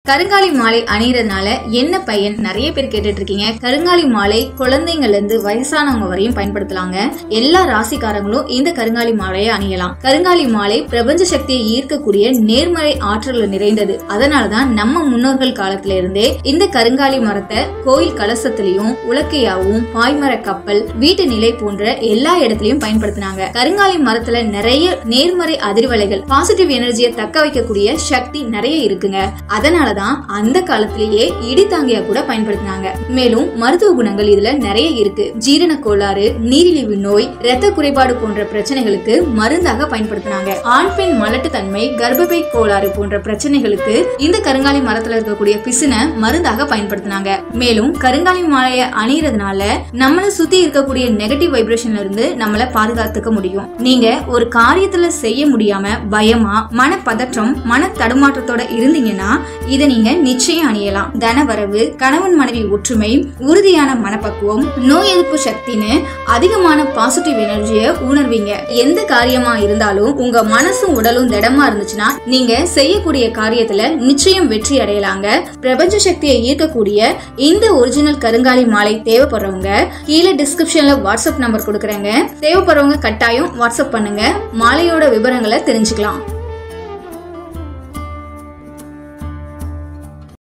கருங்காலி மாலை அணியறதுனால என்ன பயன் நிறைய பேர் கேட்டுட்டு இருக்கீங்க கருங்காலி மாலை குழந்தைங்கள்ல இருந்து வயசானவங்க வரையும் பயன்படுத்தலாங்க எல்லா ராசிக்காரங்களும் இந்த கருங்காலி மாலையை அணியலாம் கருங்காலி மாலை பிரபஞ்ச சக்தியை ஈர்க்கக்கூடிய நேர்மறை ஆற்றல் நிறைந்தது அதனாலதான் நம்ம முன்னோர்கள் காலத்துல இருந்தே இந்த கருங்காலி மரத்தை கோயில் கலசத்திலையும் உலக்கையாவும் பாய்மர கப்பல் வீட்டு நிலை போன்ற எல்லா இடத்துலயும் பயன்படுத்தினாங்க கருங்காலி மரத்துல நிறைய நேர்மறை அதிர்வலைகள் பாசிட்டிவ் எனர்ஜியை தக்க வைக்கக்கூடிய சக்தி நிறைய இருக்குங்க அதனாலதான் அந்த காலத்திலேயே இடித்தாங்கியா கூட பயன்படுத்தினாங்க மேலும் மருத்துவ குணங்கள் இதுல நிறைய இருக்கு ஜீரண கோளாறு நீரிழிவு நோய் இரத்த குறைபாடு போன்ற பிரச்சனைகளுக்கு மருந்தாக பயன்படுத்தினாங்க ஆண் பெண் மலட்டுத்தன்மை கர்ப்பப்பை கோளாறு போன்ற பிரச்சனைகளுக்கு இந்த கருங்காலி மரத்துல இருக்கக்கூடிய பிசினை மருந்தாக பயன்படுத்தினாங்க மேலும் கருங்காலி மாலையை அணியறதுனால நம்மள சுத்தி இருக்கக்கூடிய நெகட்டிவ் வைப்ரேஷன்ல இருந்து நம்மள பாதுகாத்துக்க முடியும் நீங்க ஒரு காரியத்துல செய்ய முடியாம பயமா மனப்பதற்றம் மன தடுமாற்றத்தோட இருந்தீங்கன்னா இதை நீங்க நிச்சயம் அணியலாம் தனவரவு கணவன் மனைவி ஒற்றுமை உறுதியான மனப்பக்குவம் நோய் எதிர்ப்பு சக்தின்னு அதிகமான பாசிட்டிவ் எனர்ஜியை உணர்வீங்க எந்த காரியமா இருந்தாலும் உங்க மனசும் உடலும் திடமா இருந்துச்சுன்னா நீங்க செய்யக்கூடிய காரியத்துல நிச்சயம் வெற்றி அடையலாங்க பிரபஞ்ச சக்தியை ஈர்க்கக்கூடிய இந்த ஒரிஜினல் கருங்காலி மாலை தேவைப்படுறவங்க கீழே டிஸ்கிரிப்ஷன்ல வாட்ஸ்அப் நம்பர் கொடுக்குறேங்க தேவைப்படுறவங்க கட்டாயம் வாட்ஸ்அப் பண்ணுங்க மாலையோட விவரங்களை தெரிஞ்சுக்கலாம்